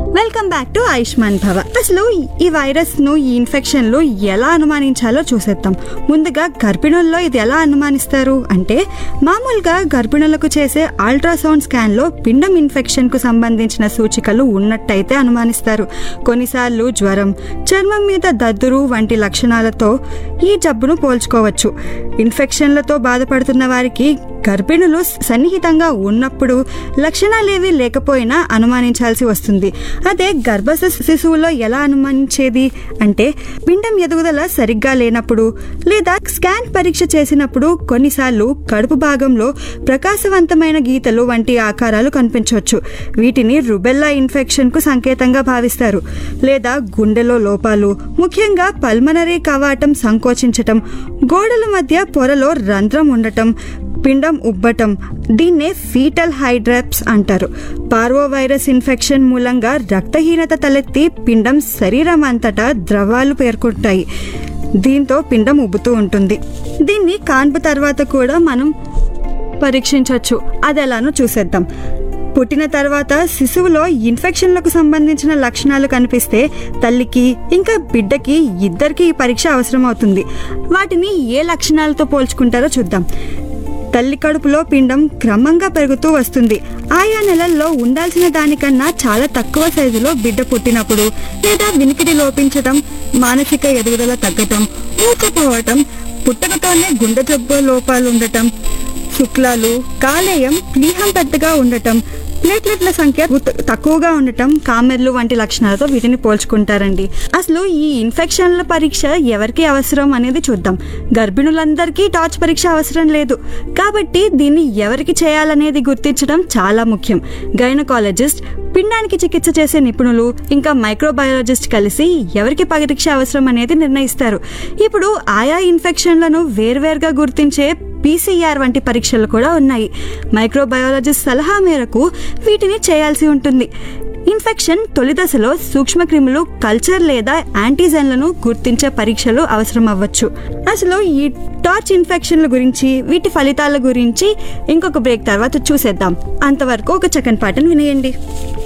welcome back to Ayushman భవ అసలు ఈ వైరస్ ను ఈ ఇన్ఫెక్షన్లు ఎలా అనుమానించాలో చూసేద్దాం ముందుగా గర్భిణుల్లో ఇది ఎలా అనుమానిస్తారు అంటే మామూలుగా గర్భిణులకు చేసే అల్ట్రాసౌండ్ స్కాన్ లో పిండం ఇన్ఫెక్షన్ కు సంబంధించిన సూచికలు ఉన్నట్టయితే అనుమానిస్తారు కొన్నిసార్లు జ్వరం చర్మం మీద దద్దురు వంటి లక్షణాలతో ఈ జబ్బును పోల్చుకోవచ్చు ఇన్ఫెక్షన్లతో బాధపడుతున్న వారికి గర్భిణులు సన్నిహితంగా ఉన్నప్పుడు లక్షణాలేవి లేకపోయినా అనుమానించాల్సి వస్తుంది అదే గర్భస్థ శిశువులో ఎలా అనుమానించేది అంటే పిండం ఎదుగుదల సరిగ్గా లేనప్పుడు లేదా స్కాన్ పరీక్ష చేసినప్పుడు కొన్నిసార్లు కడుపు భాగంలో ప్రకాశవంతమైన గీతలు వంటి ఆకారాలు కనిపించవచ్చు వీటిని రుబెల్లా ఇన్ఫెక్షన్ కు సంకేతంగా భావిస్తారు లేదా గుండెలో లోపాలు ముఖ్యంగా పల్మనరీ కవాటం సంకోచించటం గోడల మధ్య పొరలో రంధ్రం ఉండటం పిండం ఉబ్బటం దీన్నే ఫీటల్ హైడ్రాప్స్ అంటారు పార్వో వైరస్ ఇన్ఫెక్షన్ మూలంగా రక్తహీనత తలెత్తి పిండం శరీరం అంతటా ద్రవాలు పేర్కొంటాయి దీంతో పిండం ఉబ్బుతూ ఉంటుంది దీన్ని కాన్పు తర్వాత కూడా మనం పరీక్షించవచ్చు అది ఎలానో చూసేద్దాం పుట్టిన తర్వాత శిశువులో ఇన్ఫెక్షన్లకు సంబంధించిన లక్షణాలు కనిపిస్తే తల్లికి ఇంకా బిడ్డకి ఇద్దరికి ఈ పరీక్ష అవసరం అవుతుంది వాటిని ఏ లక్షణాలతో పోల్చుకుంటారో చూద్దాం తల్లి కడుపులో పిండం క్రమంగా పెరుగుతూ వస్తుంది ఆయా నెలల్లో ఉండాల్సిన దానికన్నా చాలా తక్కువ సైజులో బిడ్డ పుట్టినప్పుడు లేదా వినికిడి లోపించటం మానసిక ఎదుగుదల తగ్గటం ఊకపోవటం పుట్టకతోనే గుండె జబ్బు లోపాలు ఉండటం శుక్లాలు కాలేయం ప్లీహం పెద్దగా ఉండటం ప్లేట్లెట్ల సంఖ్య ఉత- తక్కువగా ఉండటం కామెర్లు వంటి లక్షణాలతో వీటిని పోల్చుకుంటారండి అసలు ఈ ఇన్ఫెక్షన్ల పరీక్ష ఎవరికి అవసరం అనేది చూద్దాం గర్భిణులందరికీ టార్చ్ పరీక్ష అవసరం లేదు కాబట్టి దీన్ని ఎవరికి చేయాలనేది గుర్తించడం చాలా ముఖ్యం గైనకాలజిస్ట్ పిండానికి చికిత్స చేసే నిపుణులు ఇంకా మైక్రోబయాలజిస్ట్ కలిసి ఎవరికి పరీక్ష అవసరం అనేది నిర్ణయిస్తారు ఇప్పుడు ఆయా ఇన్ఫెక్షన్లను వేర్వేరుగా గుర్తించే పీసీఆర్ వంటి పరీక్షలు కూడా ఉన్నాయి మైక్రోబయాలజిస్ట్ సలహా మేరకు వీటిని చేయాల్సి ఉంటుంది ఇన్ఫెక్షన్ తొలి దశలో సూక్ష్మక్రిములు కల్చర్ లేదా యాంటీజెన్లను గుర్తించే పరీక్షలు అవసరం అవ్వచ్చు అసలు ఈ టార్చ్ ఇన్ఫెక్షన్ల గురించి వీటి ఫలితాల గురించి ఇంకొక బ్రేక్ తర్వాత చూసేద్దాం అంతవరకు ఒక చక్కని పాటను వినేయండి